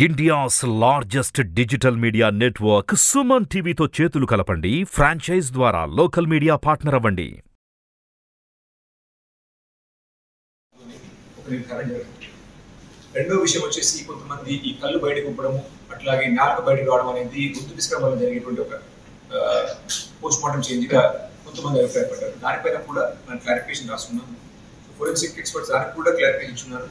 India's largest digital media network Suman టీవీతో చేతులు కలపండి ఫ్రాంచైజ్ ద్వారా లోకల్ మీడియా పార్ట్నర్ అవ్వండి ఒక నిర్ధారణ జరుగుతుంది రెండో విషయం వచ్చేసి కొంతమంది ఈ కళ్ళు బయటకు ఉబ్బడము అట్లాగే నాలుక బయటకు రావడం అనేది గుర్తు తీసుకురావడం వల్ల జరిగేటువంటి ఒక పోస్ట్ మార్టం చేంజ్ గా కొంతమంది అభిప్రాయపడ్డారు దానిపైన కూడా మనం క్లారిఫికేషన్ రాసుకున్నాం ఫోరెన్సిక్ ఎక్స్పర్ట్స్ దానికి కూడా క్లారిఫికేషన్ ఇచ్చున్నారు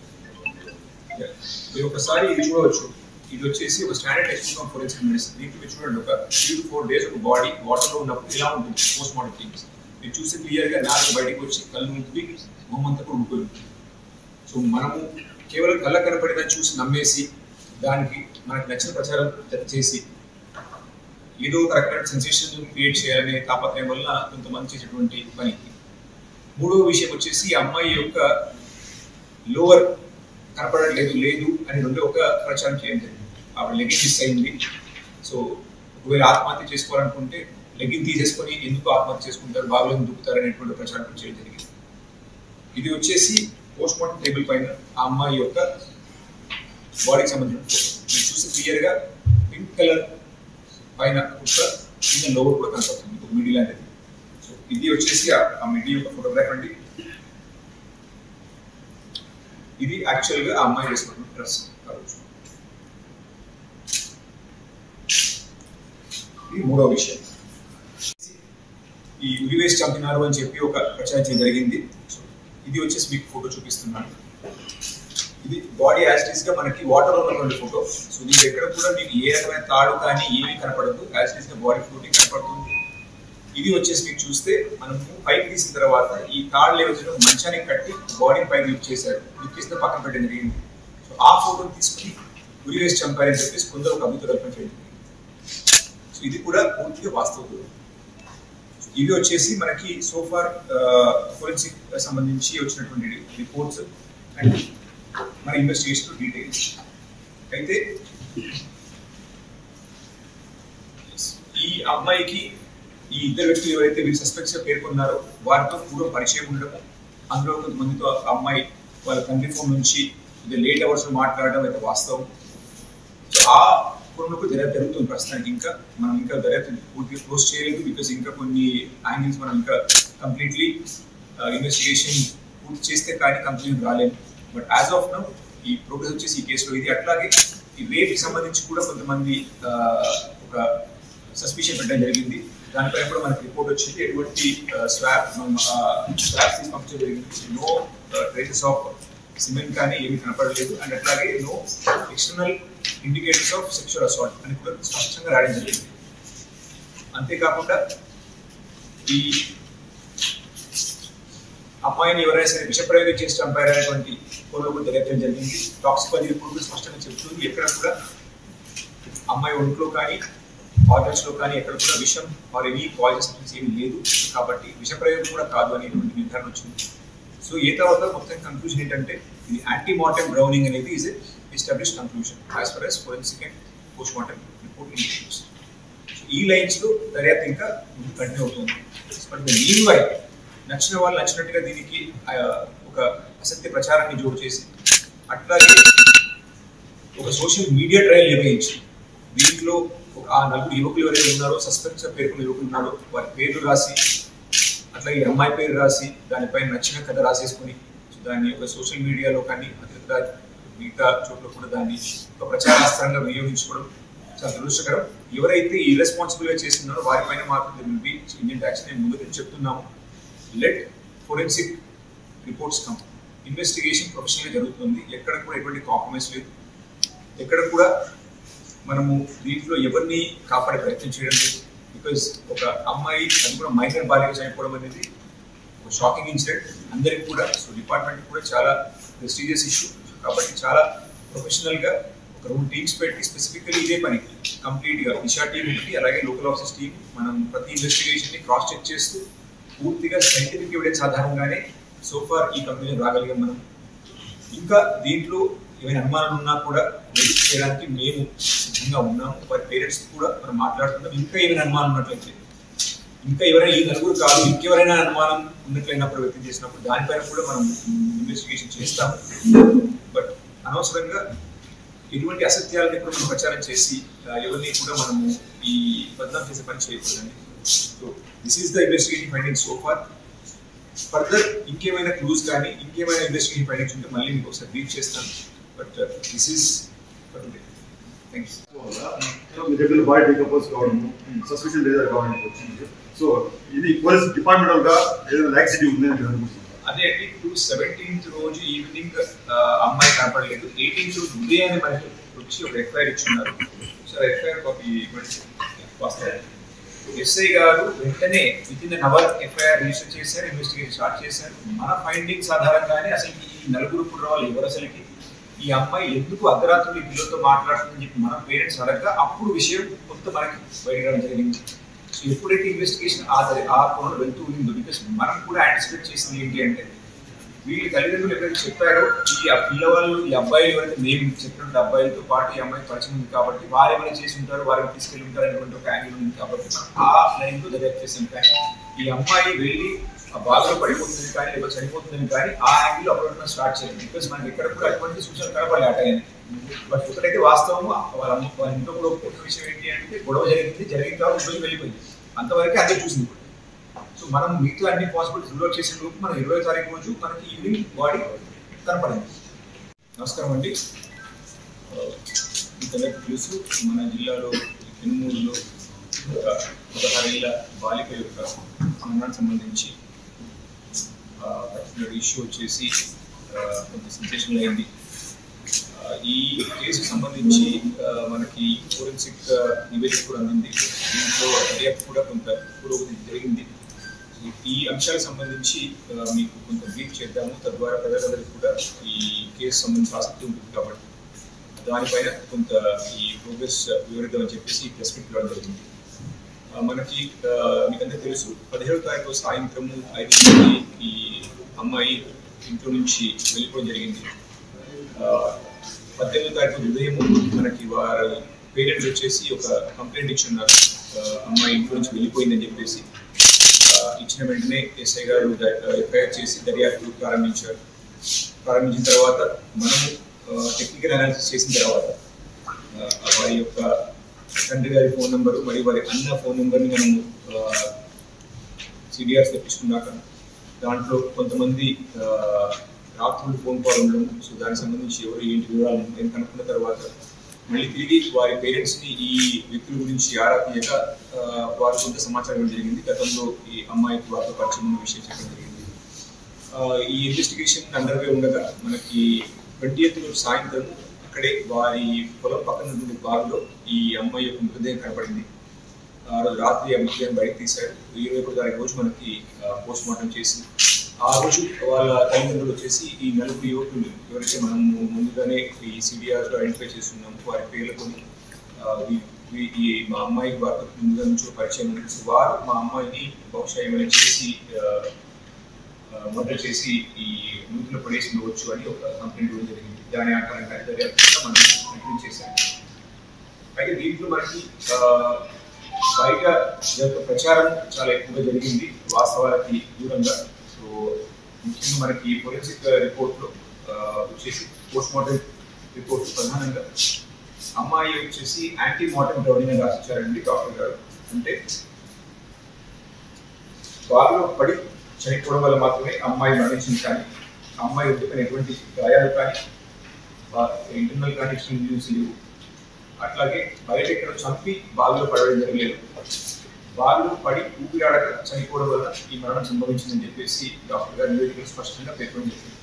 మీరు ఒకసారి ఇది చూడవచ్చు ఇది వచ్చేసి ఒక standard text book of forensic medicine దీంట్లో మీరు చూడండి ఒక త్రీ టు ఫోర్ డేస్ ఒక బాడీ వాటర్లో ఉన్నప్పుడు ఇలా ఉంటుంది పోస్ట్ మార్టం థింగ్స్ మీరు చూసి క్లియర్గా నాలుగు బయటకు వచ్చి కళ్ళు ఉంటుంది మొహం అంతా కూడా ఉంటుంది సో మనము కేవలం కళ్ళ కనపడేదని చూసి నమ్మేసి దానికి మనకు నచ్చిన ప్రచారం జత చేసి ఏదో ఒక రకమైన సెన్సేషన్ క్రియేట్ చేయాలనే తాపత్రయం వల్ల కొంతమంది చేసేటువంటి పని మూడవ విషయం వచ్చేసి ఈ అమ్మాయి యొక్క లోవర్ కనపడట్లేదు లేదు అని రెండు ఒక ప్రచారం చేయడం జరిగింది ఆవిడ లెగిన్ మిస్ అయింది సో ఒకవేళ ఆత్మహత్య చేసుకోవాలనుకుంటే లెగిన్ తీసేసుకొని ఎందుకు ఆత్మహత్య చేసుకుంటారు బాగా దూకుతారు అనేటువంటి ప్రచారం కూడా చేయడం జరిగింది ఇది వచ్చేసి పోస్ట్ మార్టం టేబుల్ పైన ఆ అమ్మాయి యొక్క బాడీకి సంబంధించిన ఫోటో మీరు చూసి క్లియర్ గా పింక్ కలర్ పైన ఒక చిన్న లోగో కూడా కనపడుతుంది ఒక మిడి లాంటిది సో ఇది వచ్చేసి ఆ- ఆ మిడి యొక్క ఫోటోగ్రాఫ్ అండి ఇది యాక్చువల్ గా ఆ అమ్మాయి వేసుకున్న డ్రెస్ కావచ్చు ఇది మూడో విషయం ఈ ఉరివేసి చంపినారు అని చెప్పి ఒక ప్రచారం చేయడం జరిగింది సో ఇది వచ్చేసి మీకు ఫోటో చూపిస్తున్నాను ఇది బాడీ యాస్టిస్ గా మనకి వాటర్ ఉన్నటువంటి ఫోటో సో దీనికి ఎక్కడ కూడా మీకు ఏ రకమైన తాడు కానీ ఏమీ కనపడదు యాస్టిస్ గా బాడీ ఫ్లోటింగ్ కనపడుతుంది ఇది వచ్చేసి మీకు చూస్తే మనం పైకి తీసిన తర్వాత ఈ తాడు లేవచ్చు మంచానికి కట్టి బాడీ పైకి లిఫ్ట్ చేశారు లిఫ్ట్ చేస్తే పక్కన పెట్టడం జరిగింది సో ఆ ఫోటో తీసుకుని ఉరి వేసి చంపారని చెప్పేసి కొందరు ఒక అభివృద్ధి కల్పన చేయడం జరిగింది సో ఇది కూడా పూర్తిగా వాస్తవం ఇవి వచ్చేసి మనకి సోఫార్ ఫోరెన్సిక్ సంబంధించి వచ్చినటువంటి రిపోర్ట్స్ అండ్ మన ఇన్వెస్టిగేషన్ డీటెయిల్స్ అయితే ఈ అమ్మాయికి ఈ ఇద్దరు వ్యక్తులు ఎవరైతే వీళ్ళు సస్పెక్ట్స్ పేర్కొన్నారో వారితో పూర్వం పరిచయం ఉండడము అందులో కొంతమందితో ఆ అమ్మాయి వాళ్ళ తండ్రి ఫోన్ నుంచి ఇది లేట్ అవర్స్ మాట్లాడడం అయితే వాస్తవం సో ఆ కోణంలో దర్యాప్తు జరుగుతుంది ప్రస్తుతానికి ఇంకా మనం ఇంకా దర్యాప్తు పూర్తిగా క్లోజ్ చేయలేదు బికాస్ ఇంకా కొన్ని యాంగిల్స్ మనం ఇంకా కంప్లీట్లీ ఇన్వెస్టిగేషన్ పూర్తి చేస్తే కానీ కంప్లీట్ రాలేదు బట్ యాజ్ ఆఫ్ నౌ ఈ ప్రోగ్రెస్ వచ్చేసి ఈ కేసులో ఇది అట్లాగే ఈ రేప్కి సంబంధించి కూడా కొంతమంది ఆ, ఒక సస్పిషన్ పెట్టడం జరిగింది దానిపైన కూడా మనకి రిపోర్ట్ వచ్చింది ఎటువంటి స్వాప్ స్వాప్ తీసి పంపించడం జరిగింది నో ట్రేసెస్ ఆఫ్ సిమెంట్ కానీ ఏమీ కనపడలేదు అండ్ అట్లాగే no external indicators of sexual assault అని కూడా స్పష్టంగా రాయడం జరిగింది అంతేకాకుండా ఈ అమ్మాయిని ఎవరైనా సరే విషప్రయోగం చేసి చంపారనేటువంటి కోర్టులో కూడా దర్యాప్తు జరిగింది టాక్సికాలజీ రిపోర్ట్ కూడా స్పష్టంగా చెప్తుంది ఎక్కడ కూడా అమ్మాయి ఒంట్లో కానీ ఆర్గన్స్ లో కానీ ఎక్కడ కూడా విషం ఆర్ ఎనీ పాయిజన్ సబ్స్టెన్స్ ఏమీ లేదు కాబట్టి విషప్రయోగం కూడా కాదు అనేటువంటి నిర్ధారణ వచ్చింది సో ఏ తర్వాత మొత్తం కన్క్లూజన్ ఏంటంటే ఇది యాంటీ మార్టం బ్రౌనింగ్ అనేది is establish conclusion as far as forensic and post mortem report indicates ఈ లైన్స్ లో దర్యాప్తు ఇంకా ముందు కంటిన్యూ అవుతుంది బట్ మీన్ వై నచ్చిన వాళ్ళు నచ్చినట్టుగా దీనికి ఆ, ఒక అసత్య ప్రచారాన్ని జోడు చేసి అట్లాగే ఒక సోషల్ మీడియా ట్రయల్ నిర్వహించి దీంట్లో ఒక ఆ నలుగురు యువకులు ఎవరైతే ఉన్నారో సస్పెక్ట్స్ పేర్కొన్న యువకులు ఉన్నారో వారి పేర్లు రాసి అట్లాగే ఈ అమ్మాయి పేరు రాసి దానిపైన నచ్చిన కథ రాసేసుకొని దాన్ని ఒక సోషల్ మీడియాలో కానీ అతిరిక్త మిగతా చోట్ల కూడా దాన్ని ఒక ప్రచారాస్త్రంగా వినియోగించుకోవడం చాలా దురదృష్టకరం ఎవరైతే irresponsible గా చేస్తున్నారో వారిపైన మాత్రం విల్ బి ఇండియన్ ట్యాక్స్ నేను ముందు నుంచి చెప్తున్నాము let forensic reports come investigation ప్రొఫెషనల్గా జరుగుతుంది ఎక్కడ కూడా ఎటువంటి కాంప్రమైజ్ లేదు ఎక్కడ కూడా మనము దీంట్లో ఎవరిని కాపాడే ప్రయత్నం చేయడం లేదు బికాజ్ ఒక అమ్మాయి అది కూడా మైనర్ బాలిక చనిపోవడం అనేది ఒక షాకింగ్ ఇన్సిడెంట్ అందరికి కూడా సో డిపార్ట్మెంట్ కూడా చాలా ప్రెస్టీజియస్ ఇష్యూ కాబట్టి చాలా ప్రొఫెషనల్ గా ఒక రెండు టీమ్స్ పెట్టి స్పెసిఫికలీ ఇదే పనికి కంప్లీట్ గా దిశా టీం ఒకటి అలాగే లోకల్ ఆఫీసెస్ టీం మనం ప్రతి ఇన్వెస్టిగేషన్ ని క్రాస్ చెక్ చేస్తూ పూర్తిగా సైంటిఫిక్ ఎవిడెన్స్ ఆధారంగానే సోఫార్ ఈ కంపెనీ రాగలిగాం మనం ఇంకా దీంట్లో ఏమైనా అనుమానాలు ఉన్నా కూడా వెరిఫై చేయడానికి మేము సిద్ధంగా ఉన్నాము వారి పేరెంట్స్ కూడా మనం మాట్లాడుతున్నాం ఇంకా ఏమైనా అనుమానం ఉన్నట్లయితే ఇంకా ఎవరైనా ఈ నలుగురు కాదు ఇంకెవరైనా అనుమానం ఉన్నట్లయినప్పుడు వ్యక్తం చేసినప్పుడు దానిపైన కూడా మనం ఇన్వెస్టిగేషన్ చేస్తాము బట్ అనవసరంగా ఎటువంటి అసత్యాలను కూడా మనం ప్రచారం చేసి ఆ, ఎవరిని కూడా మనము ఈ బదనాం చేసే పని చేయకూడదండి so this is the investigation finding so far further ఇంకేమైనా క్లూస్ కానీ ఇంకేమైనా ఇన్వెస్టిగేషన్ ఫైండింగ్స్ ఉంటే మళ్ళీ మీకు ఒకసారి రీచ్ చేస్తాను but this is thank you so మీ దగ్గర బాడీ డీకంపోజ్ కావడము సస్పెషన్ లేదా గవర్నమెంట్ వచ్చింది సో ఇది పోలీస్ డిపార్ట్మెంటల్ గా ఏదైనా లాక్సిటీ ఉంది అని అనుకుంటున్నాను అదే అండి టూ సెవెంటీన్త్ రోజు ఈవినింగ్ అమ్మాయి కనపడలేదు ఎయిటీన్త్ రోజు ఉదయాన్నే మనకి వచ్చి ఒక ఎఫ్ఐఆర్ ఇచ్చున్నారు సార్ ఎఫ్ఐఆర్ కాపీ ఇవ్వండి వస్తాయి ఎస్ఐ గారు వెంటనే within hour FIR register చేశారు ఇన్వెస్టిగేషన్ స్టార్ట్ చేశారు మన ఫైండింగ్స్ ఆధారంగానే అసలు ఈ నలుగురు కుర్రవాళ్ళు ఎవరు అసలుకి ఈ అమ్మాయి ఎందుకు అర్ధరాత్రులు ఈ పిల్లలతో మాట్లాడుతుందని చెప్పి మన పేరెంట్స్ అడగగా అప్పుడు విషయం మొత్తం మనకి బయట రావడం జరిగింది సో ఎప్పుడైతే ఇన్వెస్టిగేషన్ ఆధార ఆ కోణంలో వెళ్తూ ఉందో బికాస్ మనం కూడా యాంటిసిపేట్ చేసింది ఏంటి అంటే వీళ్ళ తల్లిదండ్రులు ఎప్పుడైతే చెప్పారో ఈ ఆ పిల్లవాళ్ళు ఈ అబ్బాయిలు ఎవరైతే మేము చెప్పినటువంటి అబ్బాయిలతో పాటు ఈ అమ్మాయి పరిచయం ఉంది కాబట్టి వారు ఏమైనా చేసి ఉంటారు వారిని తీసుకెళ్ళి ఉంటారు అనేటువంటి ఒక యాంగిల్ ఉంది కాబట్టి మనం ఆ లైన్ లో దర్యాప్తు చేసాం కానీ ఈ అమ్మాయి వెళ్ళి ఆ బాధలో పడిపోతుంది కానీ లేకపోతే చనిపోతుందని కానీ ఆ యాంగిల్ అప్పుడు స్టార్ట్ చేయాలి బికాస్ మనకి ఎక్కడ కూడా అటువంటి సూచనలు కనపడలే ఆ టైం బట్ ఒకటైతే వాస్తవం వాళ్ళ అమ్మ వాళ్ళ ఇంట్లో కూడా ఒక విషయం ఏంటి అంటే గొడవ జరిగింది జరిగిన తర్వాత రోజు వెళ్ళిపోయింది అంతవరకే అదే చూసింది ఇప్పుడు సో మనం మిగతా అన్ని పాసిబిలిటీస్ రిజర్వ్ చేసే లోపు మన ఇరవై తారీఖు రోజు మనకి ఈవినింగ్ బాడీ కనపడింది నమస్కారం అండి ఆ, మీకు అందరికీ తెలుసు మన జిల్లాలో పెనుమూరులో ఒక పదహారేళ్ల బాలిక యొక్క మరణానికి సంబంధించి పర్టికులర్ ఇష్యూ వచ్చేసి ఆ, కొంత సెన్సేషన్ అయింది ఆ, ఈ కేసుకు సంబంధించి ఆ, మనకి ఫోరెన్సిక్ నివేదిక కూడా అందింది దీంట్లో దర్యాప్తు కూడా కొంత పురోగతి జరిగింది ఈ అంశాలకు సంబంధించి ఆ, మీకు కొంత బ్రీఫ్ చేద్దాము తద్వారా ప్రజలందరికీ కూడా ఈ కేసు సంబంధించి ఆసక్తి ఉంటుంది కాబట్టి దానిపైన కొంత ఈ ప్రోగ్రెస్ వివరిద్దామని చెప్పేసి ప్రెస్ మీట్ ఇవ్వడం జరిగింది ఆ, మనకి ఆ, మీకందరికీ తెలుసు పదిహేడు తారీఖు సాయంత్రము ఐదు ఈ అమ్మాయి ఇంట్లో నుంచి వెళ్ళిపోవడం జరిగింది ఆ, పద్దెనిమిదో తారీఖు ఉదయం మనకి వారి పేరెంట్స్ వచ్చేసి ఒక కంప్లైంట్ ఇచ్చున్నారు ఆ, అమ్మాయి ఇంట్లో నుంచి వెళ్ళిపోయిందని చెప్పేసి ఆ, ఇచ్చిన వెంటనే ఎస్ఐ గారు ఎఫ్ఐఆర్ చేసి దర్యాప్తు ప్రారంభించారు ప్రారంభించిన తర్వాత మనము టెక్నికల్ అనాలిసిస్ చేసిన తర్వాత ఆ, వారి యొక్క తండ్రి గారి ఫోన్ నెంబరు మరియు వారి అన్న ఫోన్ నెంబర్ని మనము సిడిఆర్స్ తెప్పించుకున్నాక దాంట్లో కొంతమంది ఆ, రాత్రులు ఫోన్ కాల్ ఉండడం సో దానికి సంబంధించి ఎవరు ఏంటి వివరాలు నేను కనుక్కున్న తర్వాత మళ్ళీ తిరిగి వారి పేరెంట్స్ ని ఈ వ్యక్తుల గురించి ఆరా తీయక ఆ, వారు కొంత సమాచారం ఇవ్వడం జరిగింది గతంలో ఈ అమ్మాయికి వారితో పరిచయం ఉన్న విషయం చెప్పడం జరిగింది ఆ, ఈ ఇన్వెస్టిగేషన్ అండర్ వే ఉండగా మనకి ట్వంటీ రోజు సాయంత్రం అక్కడే వారి పొలం పక్కన ఉన్నటువంటి బావిలో ఈ అమ్మాయి యొక్క మృతదేహం కనపడింది ఆ రోజు రాత్రి ఆ మృతదేహం బయట తీశారు ఇరవై ఒకటి తారీఖు రోజు మనకి పోస్ట్ మార్టం చేసి ఆ రోజు వాళ్ళ తల్లిదండ్రులు వచ్చేసి ఈ నలుగురు యువకులు ఎవరైతే మనం ముందుగానే ఈ సిడిఆర్ లో ఐడెంటిఫై చేస్తున్నాము వారి పేర్లతోని ఆ, ఈ- ఈ- ఈ మా అమ్మాయికి వారితో ముందుగా నుంచి పరిచయం ఉంది సో వారు మా అమ్మాయిని బహుశా ఏమైనా చేసి మర్డర్ చేసి ఈ నూతిలో పడేసి ఉండవచ్చు అని ఒక కంప్లైంట్ ఇవ్వడం జరిగింది దాని ఆధారంగా దర్యాప్తు కూడా మనం కంటిన్యూ చేశాం అయితే దీంట్లో మనకి ఆ, బయట యొక్క ప్రచారం చాలా ఎక్కువగా జరిగింది వాస్తవాలకి దూరంగా సో ముఖ్యంగా మనకి ఫోరెన్సిక్ రిపోర్ట్లో వచ్చేసి పోస్ట్ మార్టం రిపోర్ట్ ప్రధానంగా అమ్మాయి వచ్చేసి యాంటీ మార్టం డ్రౌనింగ్ అని రాసిచ్చారండి డాక్టర్ గారు అంటే బావిలో పడి చనిపోవడం వల్ల మాత్రమే అమ్మాయి మరణించింది కానీ అమ్మాయి ఒంటిపైన ఎటువంటి గాయాలు కానీ ఇంటర్నల్ కానీ ఎక్స్టర్నల్ ఇంజరీస్ లేవు అట్లాగే బయట ఎక్కడ చంపి బావిలో పడడం జరగలేదు బావిలో పడి ఊపిరాడక చనిపోవడం వల్ల ఈ మరణం సంభవించిందని చెప్పేసి డాక్టర్ గారు నివేదికలు స్పష్టంగా పేర్కొనడం జరిగింది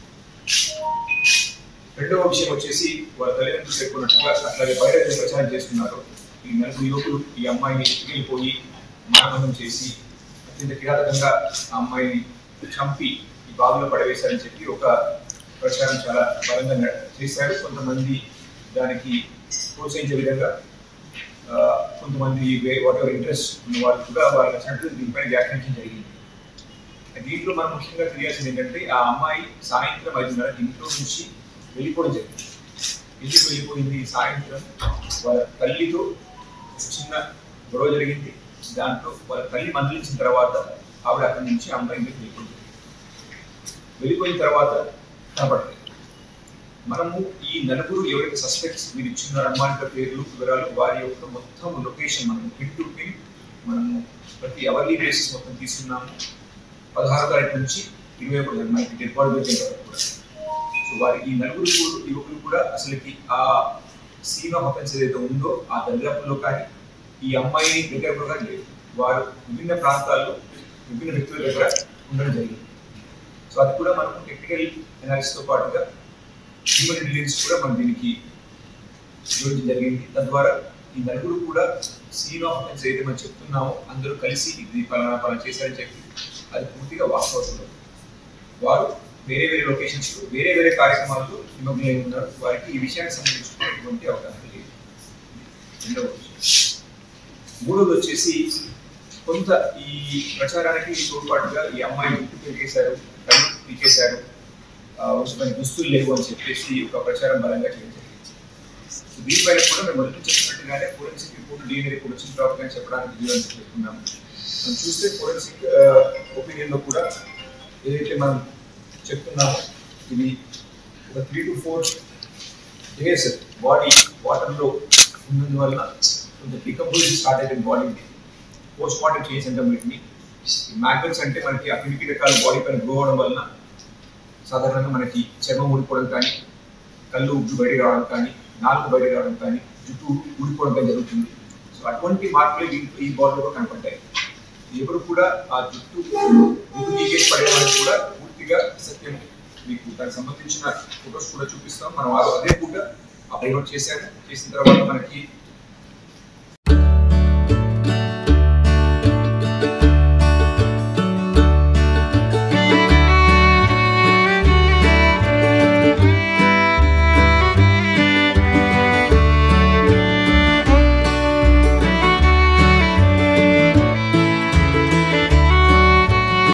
రెండవ విషయం వచ్చేసి వాళ్ళ తల్లిదండ్రులు పేర్కొన్నట్టుగా అట్లాగే బయట ఏదైతే ప్రచారం చేస్తున్నారు ఈ నలుగురు యువకులు ఈ అమ్మాయిని తిరిగిపోయి మానభంగం చేసి అత్యంత కిరాతకంగా ఆ అమ్మాయిని చంపి ఈ బావిలో పడవేశారని చెప్పి ఒక ప్రచారం చాలా బలంగా న- చేశారు కొంతమంది దానికి ప్రోత్సహించే విధంగా ఆ, కొంతమంది వాట్ ఎవర్ ఇంట్రెస్ట్ ఉన్న వాళ్ళు కూడా వాళ్ళు నచ్చినట్టు దీనిపైన వ్యాఖ్యానించడం జరిగింది దీంట్లో మనం ముఖ్యంగా తెలియాల్సింది ఏంటంటే ఆ అమ్మాయి సాయంత్రం ఐదున్నర ఇంట్లో నుంచి వెళ్ళిపోవడం జరిగింది ఎందుకు వెళ్ళిపోయింది సాయంత్రం వాళ్ళ తల్లితో చిన్న గొడవ జరిగింది దాంట్లో వాళ్ళ తల్లి మందలించిన తర్వాత ఆవిడ అక్కడి నుంచి ఆ అమ్మాయి ఇంటికి వెళ్ళిపోయింది వెళ్ళిపోయిన తర్వాత కనపడలేదు మనము ఈ నలుగురు ఎవరైతే సస్పెక్ట్స్ మీరు ఇచ్చిన అనుమానిత పేర్లు వివరాలు వారి యొక్క మొత్తం లొకేషన్ మనం పిన్ టు పిన్ మనము ప్రతి అవర్లీ బేసిస్ మొత్తం తీసుకున్నాము పదహారు తారీఖు నుంచి ఇరవై ఒకటి తారీఖు మనకి డెడ్ బాడీ దొరికేంత వరకు కూడా సో వారి ఈ నలుగురు కూడా- యువకులు కూడా అసలుకి ఆ సీన్ ఆఫ్ అఫెన్స్ ఏదైతే ఉందో ఆ దర్యాప్తులో కానీ ఈ అమ్మాయి దగ్గర కూడా లేదు వారు విభిన్న ప్రాంతాల్లో విభిన్న వ్యక్తుల దగ్గర ఉండడం జరిగింది సో అది కూడా మనం టెక్నికల్ అనాలిసిస్ తో పాటుగా హ్యూమన్ ఇంటెలిజెన్స్ కూడా మనం దీనికి జోడించడం జరిగింది తద్వారా ఈ నలుగురు కూడా సీన్ ఆఫ్ అఫెన్స్ ఏదైతే మనం చెప్తున్నామో అందరూ కలిసి ఇది పలానా పలానా చేశారని చెప్పి అది పూర్తిగా వాస్తవం వారు వేరే వేరే లొకేషన్స్ లో వేరే వేరే కార్యక్రమాల్లో నిమగ్నమై ఉన్నారు వారికి ఈ విషయానికి సంబంధించినటువంటి అవగాహన లేదు రెండవ విషయం. మూడోది వచ్చేసి కొంత ఈ ప్రచారానికి తోడ్పాటుగా ఈ అమ్మాయి గుర్తు పెరిగేశారు కళ్ళు పీకేశారు అవసరమైన దుస్తులు లేవు అని చెప్పేసి ఒక ప్రచారం బలంగా చేయడం జరిగింది సో దీనిపైన కూడా మేము మొదటి చెప్పినట్టుగానే ఫోరెన్సిక్ రిపోర్ట్ డిఎన్ఏ రిపోర్ట్ వచ్చిన తర్వాత అని చెప్పడానికి వీలు చెప్తున్నాము మనం చూస్తే ఫోరెన్సిక్ ఒపీనియన్ లో కూడా ఏదైతే మనం చెప్తున్నామో ఇది ఒక three to four days body వాటర్లో ఉన్నందువల్ల కొంచెం డికంపోజిషన్ స్టార్ట్ అయిపోయింది బాడీకి పోస్ట్ మార్టం చేసేంత వీటిని మ్యాగ్నెట్స్ అంటే మనకి అన్ని రకాల బాడీ పైన గ్రో అవడం వలన సాధారణంగా మనకి చర్మం ఊడిపోవడం కానీ కళ్ళు ఉబ్బు బయటకు రావడం కానీ నాలుగు బయటకు రావడం కానీ జుట్టు ఊడిపోవడం కానీ జరుగుతుంది సో అటువంటి మార్పులు ఈ- ఈ బాడీలో కనపడ్డాయి ఎవరు కూడా ఆ జుట్టు జుట్టు లీకేజ్ పడేవాళ్ళకి కూడా పూర్తిగా సత్యం మీకు దానికి సంబంధించిన ఫొటోస్ కూడా చూపిస్తాం మనం ఆ- అదే కూడా అప్లోడ్ చేశాము చేసిన తర్వాత మనకి